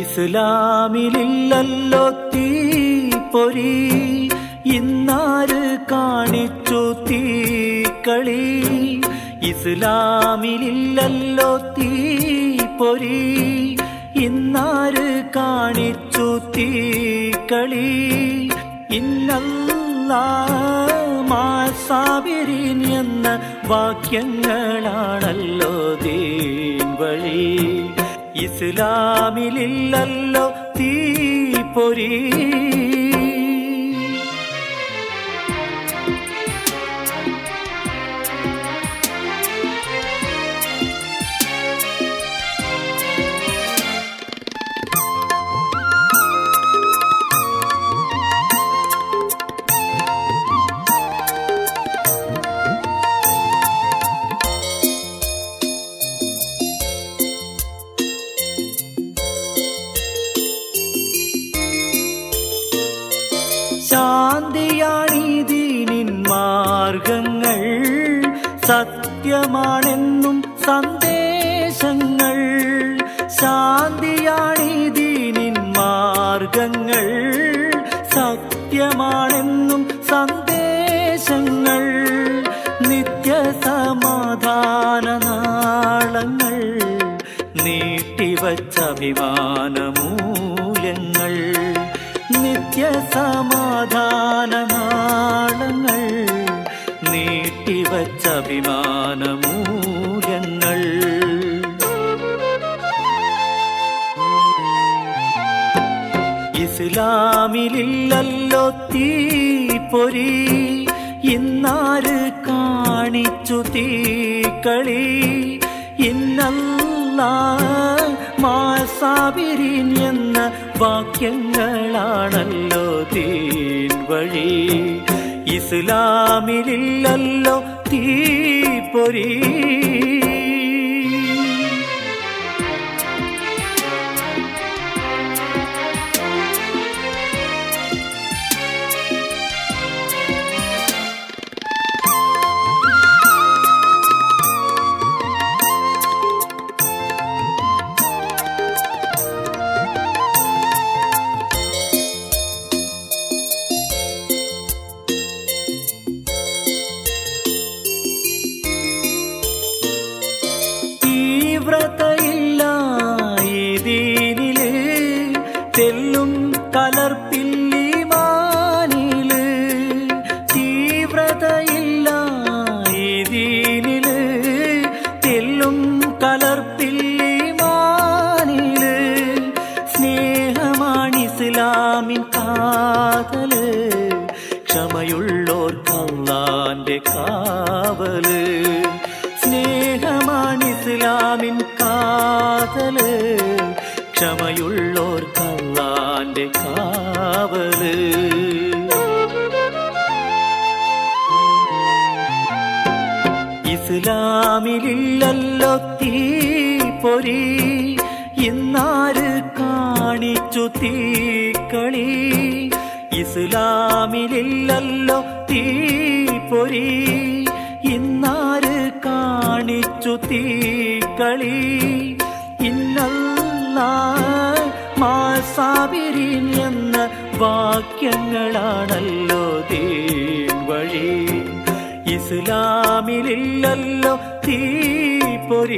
ഇസ്ലാമിലില്ലല്ലോ തീപ്പൊരി ഇന്നാര് കാണിച്ചു തീക്കളി ഇസ്ലാമിലില്ലല്ലോ തീപ്പൊരി ഇന്നാര് കാണിച്ചു തീക്കളി ഇന്നല്ലാസാബിരിൻ എന്ന വാക്യങ്ങളാണല്ലോ ദീൻ വഴി ഇസ്ലാമിലില്ലല്ലോ തീപ്പൊരി ശാന്തിയാണീതീനിൻ മാർഗങ്ങൾ സത്യമാണെന്നും സന്ദേശങ്ങൾ ശാന്തിയാണീതീനിൻ മാർഗങ്ങൾ സത്യമാണെന്നും സന്ദേശങ്ങൾ നിത്യസമാധാന നാളങ്ങൾ നീട്ടിവച്ച അഭിമാനമൂല്യങ്ങൾ നിത്യസമാധാന നാളങ്ങൾ നീട്ടിവച്ച അഭിമാനമൂല്യങ്ങൾ ഇസ്ലാമിലില്ലല്ലോ തീപ്പൊരി ഇന്നാര് കാണിച്ചു തീക്കളി ഇന്നല്ല മാസാബിരിൻ എന്ന വാക്യങ്ങളാണല്ലോ തീൻ വഴി ഇസ്ലാമിലില്ലല്ലോ തീപ്പൊരി തീവ്രതയില്ല ഈ ദീനില് തെല്ലും കലർപ്പില്ലി മാനില് തീവ്രതയില്ല ഈ ദീനില് തെല്ലും കലർപ്പില്ലി മാനില് സ്നേഹമാണ് ഇസ്ലാമിൻ കാതല് ക്ഷമയുള്ളോർക്കല്ലാന്റെ കാവല് സ്നേഹമാണ് ഇസ്ലാമിൻ കാതല് ക്ഷമയുള്ളോർക്കല്ലാന്റെ കാവല് ഇസ്ലാമിലില്ലല്ലോ തീപ്പൊരി ഇന്നാര് കാണിച്ചു തീക്കളി ഇസ്ലാമിലില്ലല്ലോ തീപ്പൊരി ഇന്നാര് കാണിച്ചു തീക്കളി ഇന്നല്ല മാസാബിരിൻ എന്ന വാക്യങ്ങളാണല്ലോ ദീൻ വഴി ഇസ്ലാമിലില്ലല്ലോ തീപ്പൊരി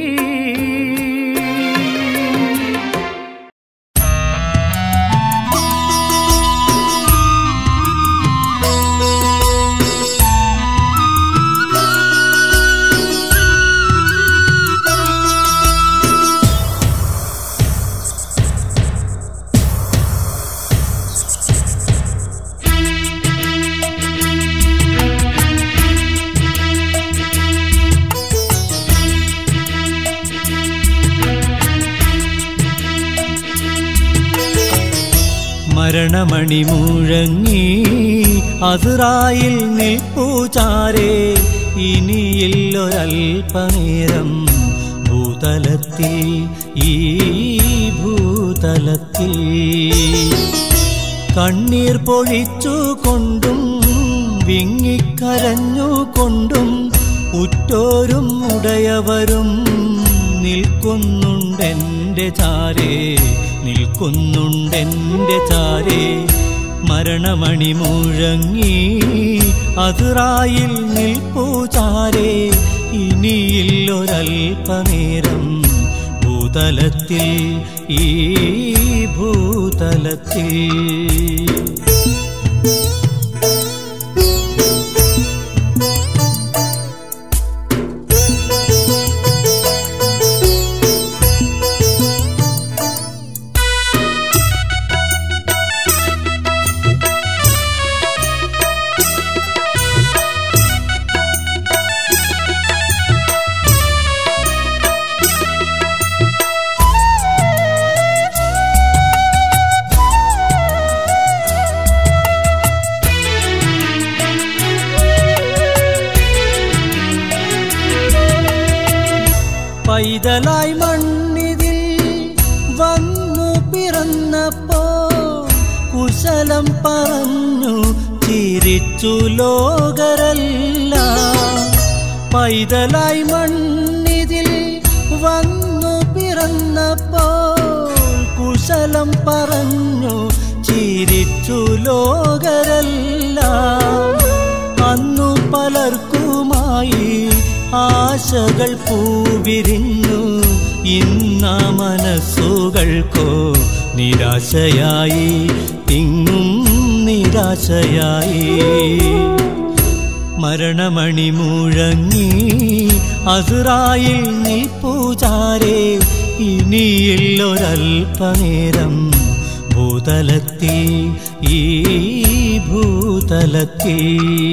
മരണമണി മുഴങ്ങി അസുറായിൽ നിൽപ്പൂചാരേ ഇനിയില്ലൊരൽപനേരം ഭൂതലത്തിൽ ഈ ഭൂതലത്തിൽ കണ്ണീർ പൊഴിച്ചു കൊണ്ടും വിങ്ങിക്കരഞ്ഞു കൊണ്ടും ഉറ്റോരും ഉടയവരും നിൽക്കുന്നുണ്ടെന്റെ ചാരേ നിൽ നിൽക്കുന്നുണ്ടെൻ്റെ ചാരേ മരണമണി മുഴങ്ങി അതിറായിൽ നിൽപ്പൂ ചാരേ ഇനിയില്ലൊരൽപ്പനേരം ഭൂതലത്തിൽ ഈ ഭൂതലത്തിൽ പൈതലായി മണ്ണിതിൽ വന്നു പിറന്നപ്പോ കുശലം പറഞ്ഞു ചിരിച്ചു ലോകരല്ല പൈതലായി മണ്ണിതിൽ വന്നു പിറന്നപ്പോ കുശലം പറഞ്ഞു ചിരിച്ചു ലോകരല്ല അന്നു പലർക്കുമായി ആശകൾ പൂവിരിഞ്ഞു ഇന്ന മനസ്സുകൾക്കോ നിരാശയായി തിങ്ങും നിരാശയായി മരണമണി മുഴങ്ങി അസുറായിൽ നീ പൂജാരേ ഇനിയില്ലൊരൽപ്പനേരം ഭൂതലത്തിൽ ഈ ഭൂതലത്തിൽ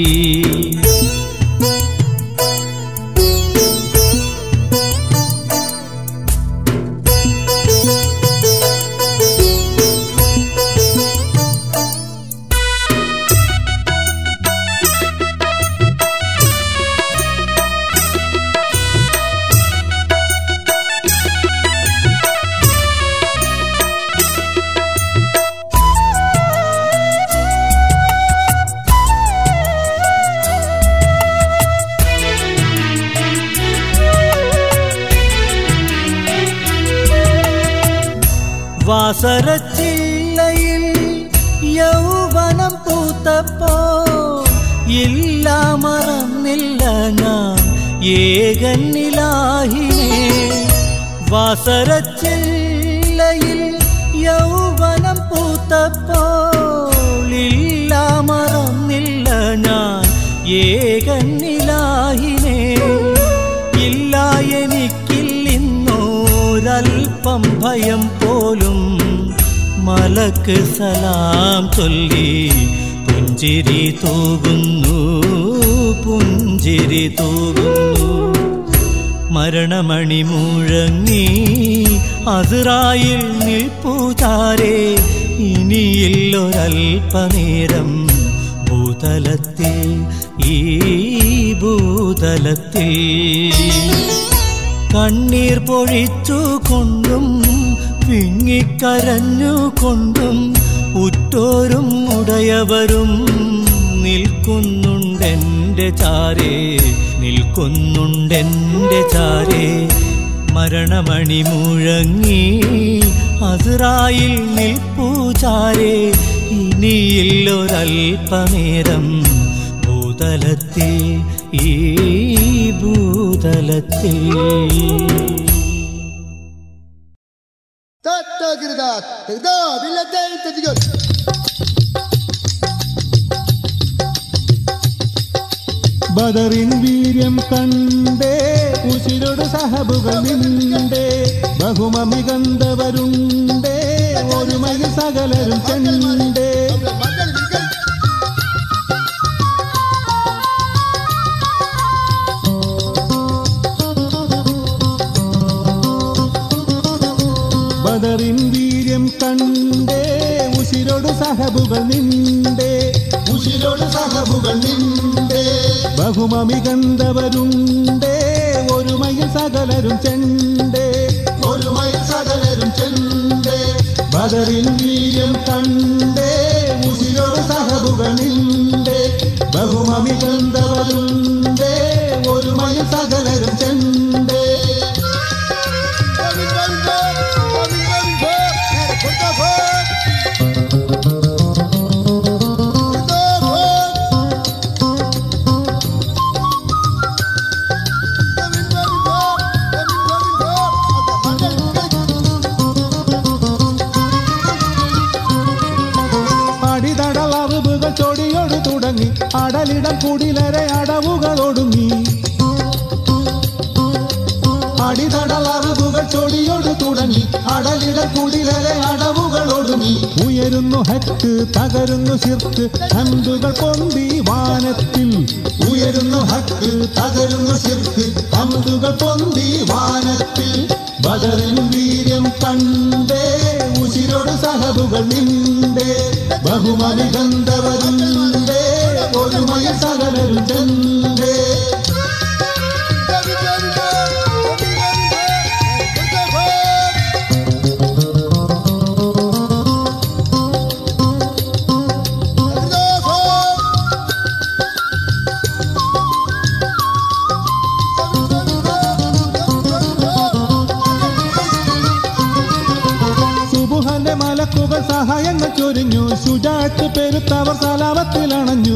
വാസരച്ചില്ലയിൽ യൗവനം പൂത്തപ്പോ ഇല്ല മറന്നില്ല ഞാൻ ഏകന്നിലാഹിനെ വാസരച്ചില്ലയിൽ യൗവനം പൂത്തപ്പോൾ ഇല്ല മറന്നില്ല ഞാൻ ഏകന്നിലാഹിനെ ഇല്ല എനിക്കില്ലിന്നോരൽപ്പം ഭയം പോലും മലക്ക് സലാം ചൊല്ലി പുഞ്ചിരി തൂകുന്നു പുഞ്ചിരി തൂകുന്നു മരണമണി മുഴങ്ങി അതിറായിൽ നിൽപ്പൂതാരേ ഇനിയില്ലൊരൽപ്പനേരം ഭൂതലത്തിൽ ഈ ഭൂതലത്തിൽ കണ്ണീർ പൊഴിച്ചു കൊണ്ടും വിങ്ങിക്കരഞ്ഞു കൊണ്ടും ഉറ്റോരും ഉടയവരും നിൽക്കുന്നുണ്ടെൻ്റെ ചാരേ നിൽക്കുന്നുണ്ടെൻ്റെ ചാരേ മരണമണി മുഴങ്ങി അതിറായിൽ നിൽപ്പൂചാരേ ഇനിയില്ലൊരൽപ്പനേരം ഭൂതലത്തിൽ ഈ ഭൂതലത്തിൽ تتجردات تقدر بالله انت تقول ബദറിൻ വീര്യം കണ്ടേ ഉശിരോട് സഹബുകൾ നിണ്ടേ ബഹുമമികന്തവരുണ്ടേ ഒരുമയിൽ സകലരും ചെണ്ടേ بدل بالقلب ബദറിൻ വീര്യം കണ്ടേ ഉശിരോട് സഹബുകൾ നിണ്ടേ ഉശിരോട് സഹബുകൾ നിണ്ടേ ബഹുമമികന്തവരുണ്ടേ ഒരുമയിൽ സകലരും ചെണ്ടേ ഒരുമയിൽ സകലരും ചെണ്ടേ ബദറിൻ വീര്യം കണ്ടേ ഉശിരോട് സഹബുകൾ നിണ്ടേ ബഹുമമികന്തവരുണ്ടേ ഒരുമയിൽ സകലരും ചെണ്ടേ ومن قلبه ومن قلبه هذا كنت അടലിടം കുടിലരെ അടവുകളൊടുങ്ങി അടിതടലറുകുകൾ ചൊടിയോട് തുടങ്ങി അടലിട കുടിലരെ അടവുകൾ ഒടുങ്ങി ഉയരുന്നു ഹക്ക് തകരുന്നു ശിർക്ക് ഹന്തുകൾ പൊന്തി വാനത്തിൽ ഉയരുന്നു ഹക്ക് തകരുന്നു ശിർക്ക് ഹന്തുകൾ പൊന്തി വാനത്തിൽ ബദറിൻ വീര്യം കണ്ടേ ഉശിരോട് സഹബുകൾ നിണ്ടേ ബഹുമതി ഗന്ധവരുണ്ടേ ഒരുമയ സകലരും ചെണ്ടേ സുബുഹന്റെ മലക്കുകൾ സഹായങ്ങൾ ചൊരിഞ്ഞു ശുചാറ്റ് പെരുത്തവർ സലാപത്തിലണഞ്ഞു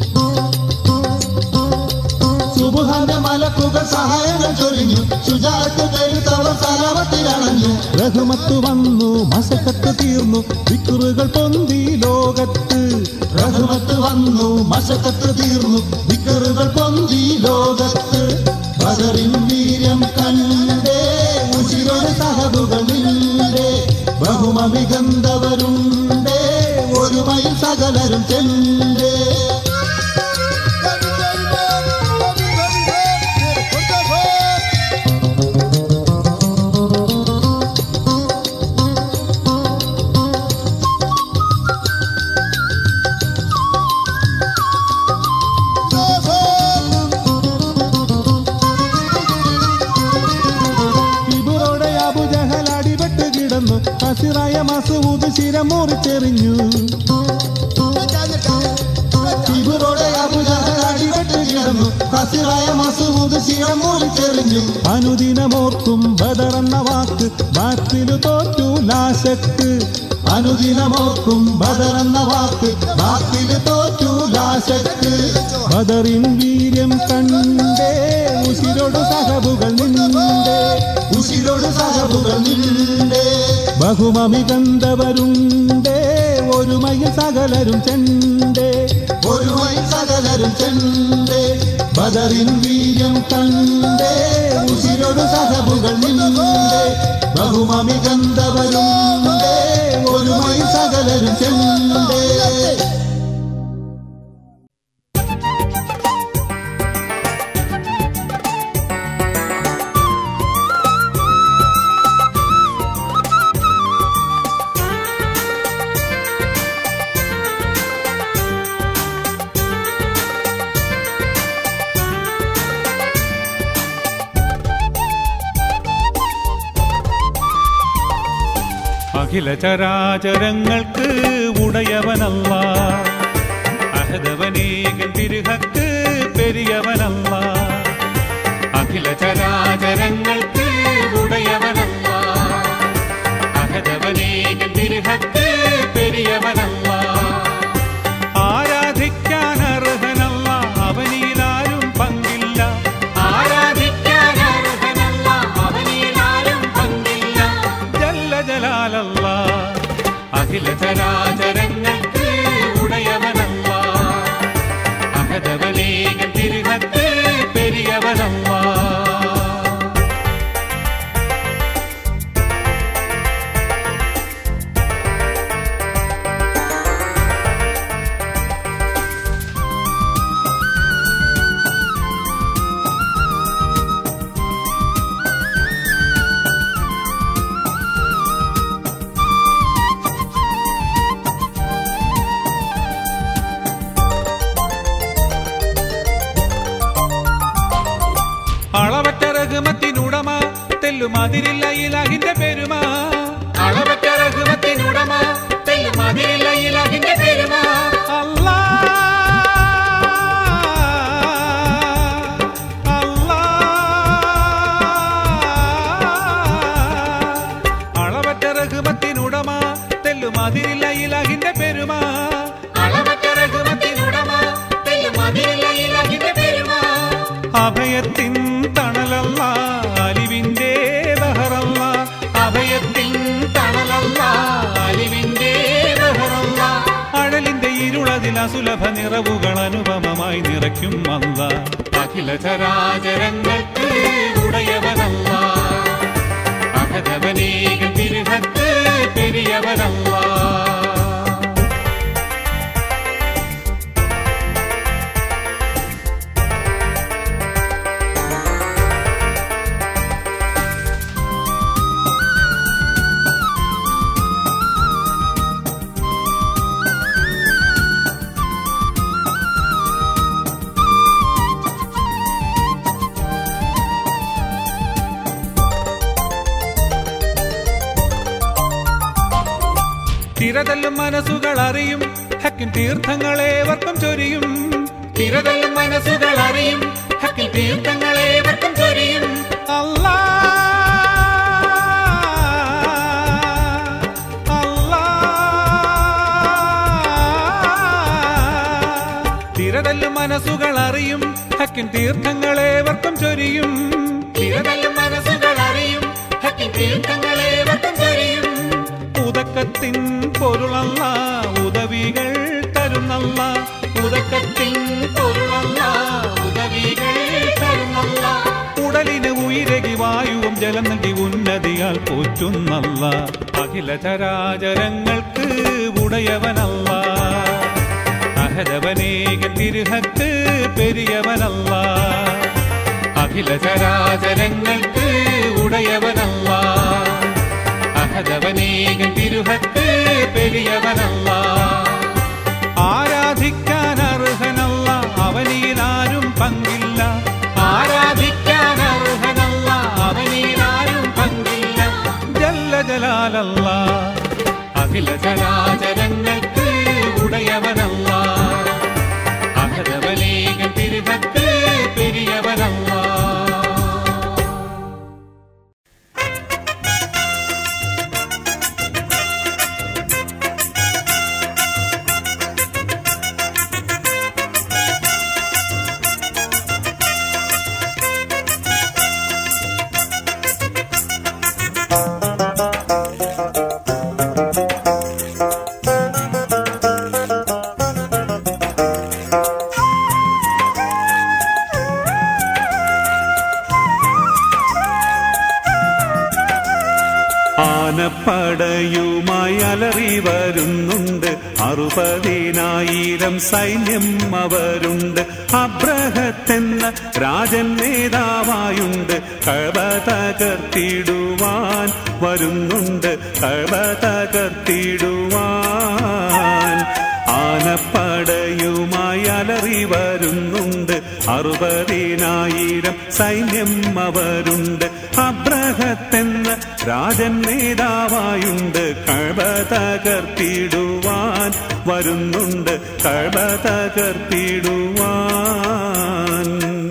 സുബുഹന്റെ മലക്കുകൾ സഹായങ്ങൾ ചൊരിഞ്ഞു ശുചാറ്റ് പെരുത്തവർ സലാപത്തിലണഞ്ഞു റഹ്മത്ത് വന്നു മസക്കത്ത് തീർന്നു വിക്കുറുകൾ പൊന്തി ലോകത്ത് റഹ്മത്ത് വന്നു മസക്കത്ത് തീർന്നു വിക്കറുകൾ പൊന്തി ലോകത്ത് ബദറിൻ വീര്യം കണ്ടേ ഉശിരോട് സഹബുകൾ നിണ്ടേ ബഹുമമികന്തവരുണ്ടേ ഒരുമയിൽ സകലരും ചെണ്ടേ ഇവരോടെ അബുജഹൽ അടിപെട്ട് കിടന്നു ഹസിറായ മസൂദ് ശിരം മുറിച്ചെറിഞ്ഞു ഇവരോടെ അബുജഹൽ അടിപെട്ട് കിടന്നു ഹസിറായ മസൂദ് ശിരം മുറിച്ചെറിഞ്ഞു അനുദിനമോർക്കും ബദറെന്ന വാക്ക് ബാത്തിലു തോറ്റു ലാശക്ക് അനുദിനമോർക്കും ബദറെന്ന വാക്ക് ബാത്തിലു തോറ്റു ലാശക്ക് ബദറിൻ വീര്യം കണ്ടേ ഉശിരോട് സഹബുകൾ നിണ്ടേ ഉശിരോട് സഹബുകൾ നിണ്ടേ ബഹുമമി കണ്ടവരുണ്ടേ ഒരുമയിൽ സകലരും ചെണ്ടേ ഒരുമയിൽ സകലരും ചെണ്ടേ ബദറിൻ വീര്യം കണ്ടേ ഉശിരോട് സഹബുകൾ നിണ്ടേ ബഹുമമി കണ്ടവരുണ്ടേ ഒരുമയിൽ സകലരും ചെണ്ടേ അഖില ചരാചരങ്ങൾക്ക് ഉടയവനല്ല അഹദവനേകൻ തിരുഹക്ക് പെരിയവനല്ല അഖില ചരാചരങ്ങൾക്ക് ഉടയവനല്ല അഹദവനേകൻ തിരുഹക്ക് പെരിയവനല്ല ആരാധിക്കാൻ അർഹനല്ല അവനിലാരും പങ്കില്ല ആരാധിക്കാൻ അർഹനല്ല അവനിലാരും പങ്കില്ല ജല്ല ജലാലല്ല അഖില ചരാചരങ്ങൾക്ക് ഉടയവനല്ല അഹദവനേകൻ തിരുഹത്ത് പെരിയവനല്ല അളവറ്റ റഹ്മത്തിനുടമ തെല്ലുമതിരില്ല ഇലാഹിന്റെ പെരുമ അളവറ്റ റഹ്മത്തിനുടമ തെല്ലുമതിരില്ല ഇലാഹിന്റെ പെരുമ അല്ലാ അല്ലാ അളവറ്റ റഹ്മത്തിനുടമ തെല്ലുമതിരില്ല ഇലാഹിന്റെ പെരുമ അളവറ്റ റഹ്മത്തിനുടമ തെല്ലുമതിരില്ല ഇലാഹിന്റെ പെരുമ അഭയത്തിൻ തണലല്ല അലിവിന്റെ ബഹറല്ല അഭയത്തിൻ തണലല്ല അലിവിന്റെ ബഹറല്ല അഴലിന്റെ ഇരുളതിൽ അസുലഭ നിറവുകൾ അനുപമമായി നിറയ്ക്കും അല്ല അഖില ചരാചരങ്ങൾക്ക് ഉടയവനല്ല അഹതവനേകം തിരുഹത്ത് പെരിയവനല്ല തിരതല്ലും മനസ്സുകൾ അറിയും ഹക്കിൻ തീർത്ഥങ്ങളേവർക്കും ചൊരിയും തിരതല്ലും മനസ്സുകൾ അറിയും ഹക്കിൻ തീർത്ഥങ്ങളേവർക്കും ചൊരിയും അല്ലാ അല്ലാ. തിരതല്ലും മനസ്സുകൾ അറിയും ഹക്കിൻ തീർത്ഥങ്ങളേവർക്കും ചൊരിയും തിരതല്ലും മനസ്സുകൾ അറിയും ഹക്കിൻ തീർത്ഥങ്ങളേവർക്കും ചൊരിയും ഉദക്കത്തിൻ പൊരുളല്ല ഉദവികൾ തരുന്നല്ല ഉദക്കത്തിൻ പൊരുളല്ല ഉദവികൾ തരുന്നല്ല ഉടലിന് ഉയരകി വായുവും ജലം നൽകി ഉന്നതിയാൽ പോറ്റുന്നല്ല അഖില ചരാചരങ്ങൾക്ക് ഉടയവനല്ല അഹദവനേക തിരുഹത്ത് പെരിയവനല്ല അഖില ചരാചരങ്ങൾക്ക് ഉടയവനല്ല അഹദവനേകൻ തിരുഹത്ത് പെരിയവനല്ല ആരാധിക്കാൻ അർഹനല്ല അവനിലാരും പങ്കില്ല ആരാധിക്കാൻ അർഹനല്ല അവനിലാരും പങ്കില്ല ജല്ല ജലാലല്ല അഖില ചരാചരങ്ങൾക്ക് ഉടയവനല്ല അഹദവനേകൻ തിരുഹത്ത് പെരിയവനല്ല ആനപ്പടയുമായി അലറി വരുന്നുണ്ട് അറുപതിനായിരം സൈന്യം അവരുണ്ട് അബ്രഹത്തെന്ന രാജൻ നേതാവായുണ്ട് കഴവ തകർത്തിടുവാൻ വരുന്നുണ്ട് കഴവ തകർത്തിടുവാൻ ആനപ്പടയുമായി അലറി വരുന്നുണ്ട് അറുപതിനായിരം സൈന്യം അവരുണ്ട് അബ്രഹത്തെന്ന രാജൻ നേതാവായുണ്ട് കഴവ തകർത്തിടുവാൻ വരുന്നുണ്ട് കഴവ തകർത്തിടുവാൻ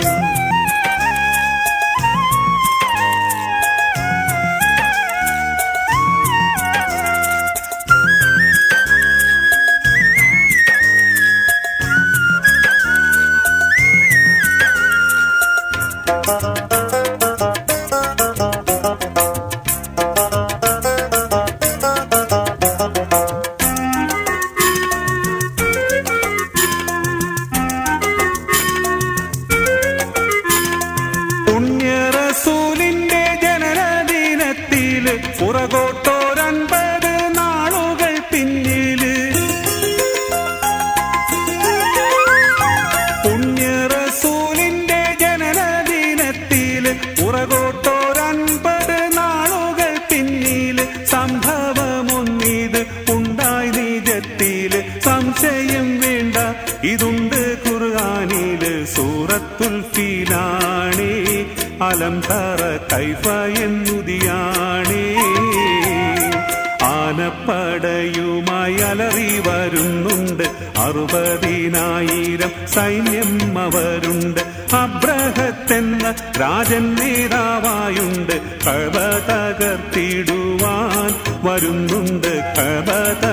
പുണ്യറസൂലിന്റെ ജനനദിനത്തില് പുറകോട്ടോരൻപത് നാളുകൾ പിന്നില് പുണ്യറസൂലിന്റെ ജനനദിനത്തില് പുറകോട്ടോരൻപത് നാളുകൾ പിന്നില് സംഭവമൊന്നിത് ഉണ്ടായി നിജത്തില് സംശയം വേണ്ട ഇതുണ്ട് ഖുർആാനില് സൂറത്തുൽ ഫീലാണേ അലം തറ കൈഫ എന്നുതിയാണേ ആനപ്പടയുമായി അലറി വരുന്നുണ്ട് അറുപതിനായിരം സൈന്യം അവരുണ്ട് അബ്രഹത്തെന്ന രാജൻ നേതാവായുണ്ട് കവ തകർത്തിടുവാൻ വരുന്നുണ്ട് കവ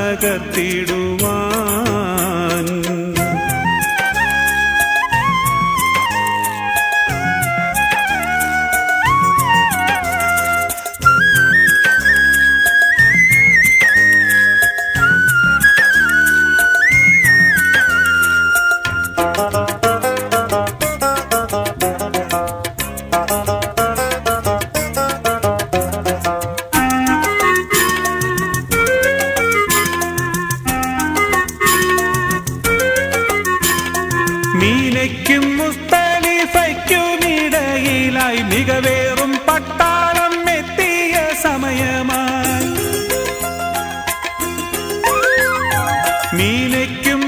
തകർത്തിടുവാൻ മീനയ്ക്കും മുസ്തലിഫയ്ക്കുമിടയിലായി മികവേറും പട്ടാളം എത്തിയ സമയമായി മീനയ്ക്കും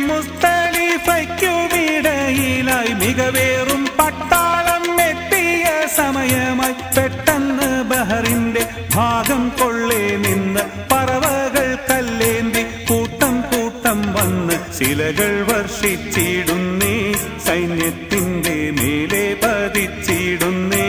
മുസ്തലിഫയ്ക്കുമിടയിലായി മികവേറും പട്ടാളം എത്തിയ സമയമായി പെട്ടെന്ന് ബഹറിന്റെ ഭാഗം കൊള്ളേ നിന്ന് പറവകൾ കല്ലേന്തി കൂട്ടം കൂട്ടം വന്ന് ശിലകൾ വർഷിച്ചിടുന്നേ സൈന്യത്തിന്റെ മേലെ പതിച്ചിടുന്നേ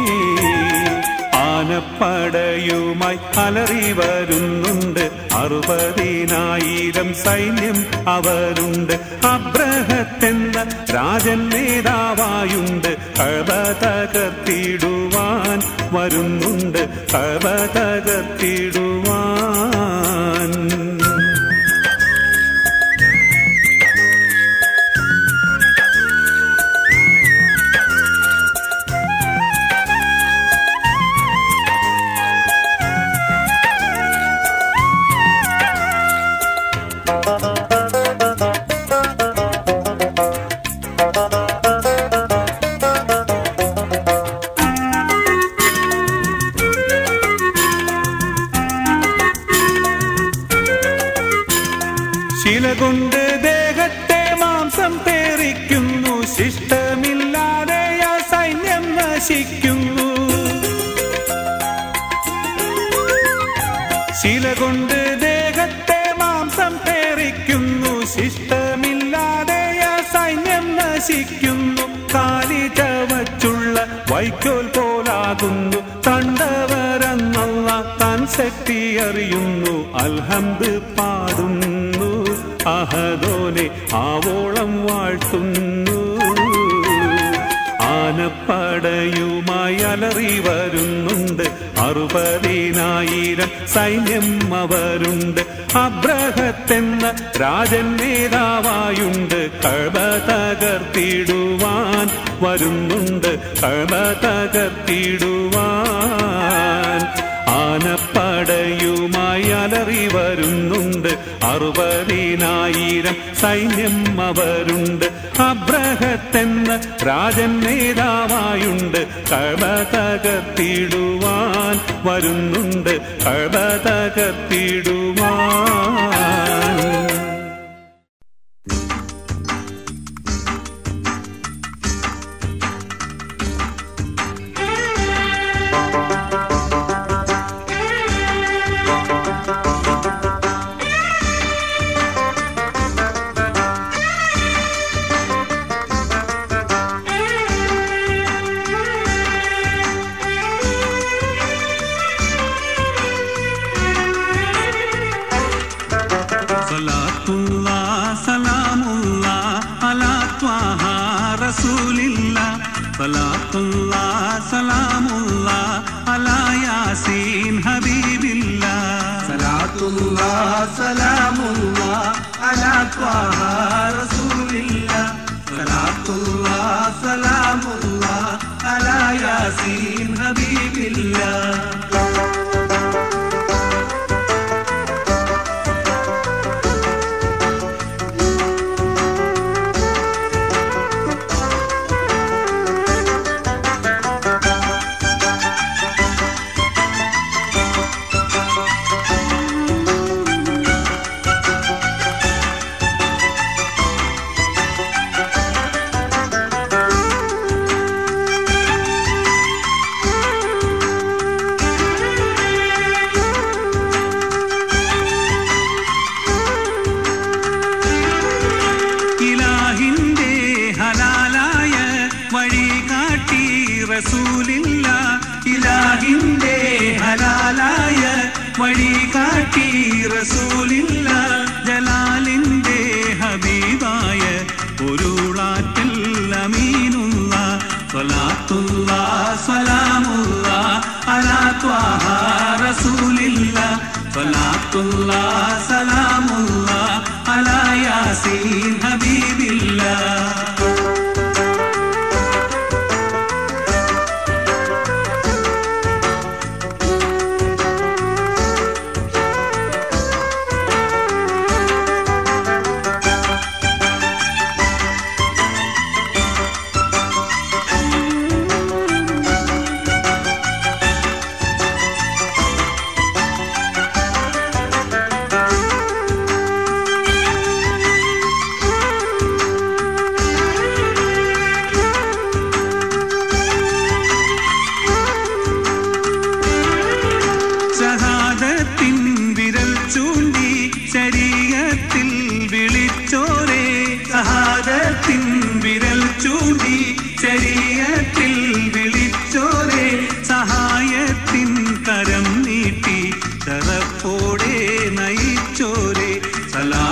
ആനപ്പടയുമായി അലറി വരുന്നുണ്ട് അറുപതിനായിരം സൈന്യം അവരുണ്ട് അബ്രഹത്തെന്ന രാജൻ നേതാവായുണ്ട് കഴ തകർത്തിടുവാൻ വരുന്നുണ്ട് കഴ തകർത്തിടുവാൻ ശില കൊണ്ട് ദേഹത്തെ മാംസം തേറിക്കുന്നു ശിഷ്ടമില്ലാതെ ആ സൈന്യം നശിക്കുന്നു ശില കൊണ്ട് ദേഹത്തെ മാംസം തേറിക്കുന്നു ശിഷ്ടമില്ലാതെ ആ സൈന്യം നശിക്കുന്നു കാലി ചവച്ചുള്ള വൈക്കോൽ പോലാകുന്നു തണ്ടവരെന്നുള്ള താൻ ശക്തി അറിയുന്നു അൽഹംദ് പാടുന്നു അഹദോനെ ആവോളം വാഴ്ത്തുന്നു ആനപ്പടയുമായി അലറി വരുന്നുണ്ട് അറുപതിനായിരം സൈന്യം അവരുണ്ട് അബ്രഹത്തെന്ന രാജൻ നേതാവായുണ്ട് കഴ തകർത്തിടുവാൻ വരുന്നുണ്ട് കഴ തകർത്തിടുവാൻ ആനപ്പടയുമായി അലറി വരുന്നുണ്ട് അറുപതിനായിരം സൈന്യം അവരുണ്ട് അബ്രഹത്തെന്ന രാജൻ നേതാവായുണ്ട് കഴ തകർത്തിടുവാൻ വരുന്നുണ്ട് കഴ തകർത്തിടുവാൻ സലാത്തുള്ള സലാമുള്ള അലാ ത്വാഹ റസൂലില്ല സലാത്തുള്ള സലാമുള്ള അലാ യാസീൻ ഹബീബില്ല സലാത്തുള്ള സലാമുള്ള അലാ ത്വാഹ റസൂലില്ല സലാത്തുള്ള സലാമുള്ള അലാ യാസീൻ ഹബീബില്ല ഇലാഹിന്റെ ഹലാലായ വഴി കാട്ടി റസൂലില്ല ഇലാഹിന്റെ ഹലാലായ വഴി കാട്ടി റസൂലില്ല ജലാലിന്റെ ഹബീബായ ഒരുളാറ്റൽ അമീനുള്ള സ്വലാത്തുള്ള സലാമുള്ള അലാ ത്വാഹ റസൂലില്ല സ്വലാത്തുള്ള സലാമുള്ള അലാ യാസീൻ ഹബീബില്ല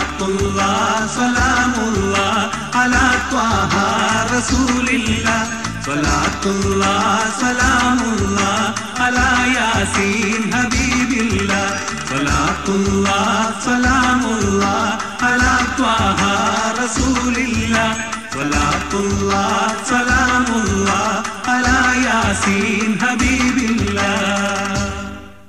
സ്വലാത്തുള്ള സലാമുള്ള അലാ ത്വാഹ റസൂലില്ല സ്വലാത്തുള്ള സലാമുള്ള അലാ യാസീൻ ഹബീബില്ല സ്വലാത്തുള്ള സലാമുള്ള അലാ ത്വാഹ റസൂലില്ല സ്വലാത്തുള്ള സലാമുള്ള അലാ യാസീൻ ഹബീബില്ല